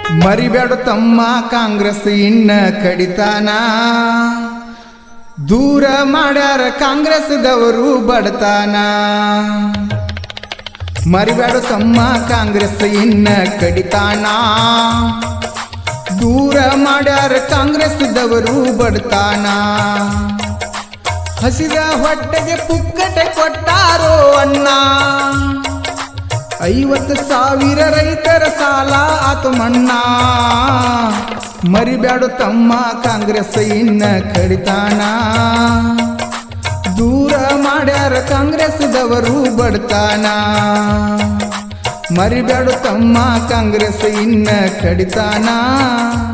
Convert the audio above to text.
ಮರಿಬೇಡ ತಮ್ಮ ಕಾಂಗ್ರೆಸ್ ಇನ್ನ ಕಡಿತಾನ ದೂರ ಮಾಡ್ಯಾರ ಕಾಂಗ್ರೆಸ್ದವರು ಬಡತಾನ ಮರಿಬೇಡ ತಮ್ಮ ಕಾಂಗ್ರೆಸ್ ಇನ್ನ ಕಡಿತಾನ ದೂರ ಮಾಡ್ಯಾರ ಕಾಂಗ್ರೆಸ್ದವರು ಬಡತಾನ ಹಸಿದ ಹೊಟ್ಟೆಗೆ ಪುಕ್ಕಟೆ ಕೊಟ್ಟಾರೋ ಅಣ್ಣ ಐವತ್ತು ಸಾವಿರ ರೈತರ ಸಾಲ ಆತು ಮಣ್ಣ ಮರಿಬ್ಯಾಡು ತಮ್ಮ ಕಾಂಗ್ರೆಸ್ ಇನ್ನ ಕಡಿತಾನ ದೂರ ಮಾಡ್ಯಾರ ಕಾಂಗ್ರೆಸ್ದವರು ಬಡ್ತಾನ ಮರಿಬ್ಯಾಡು ತಮ್ಮ ಕಾಂಗ್ರೆಸ್ ಇನ್ನ ಕಡಿತಾನ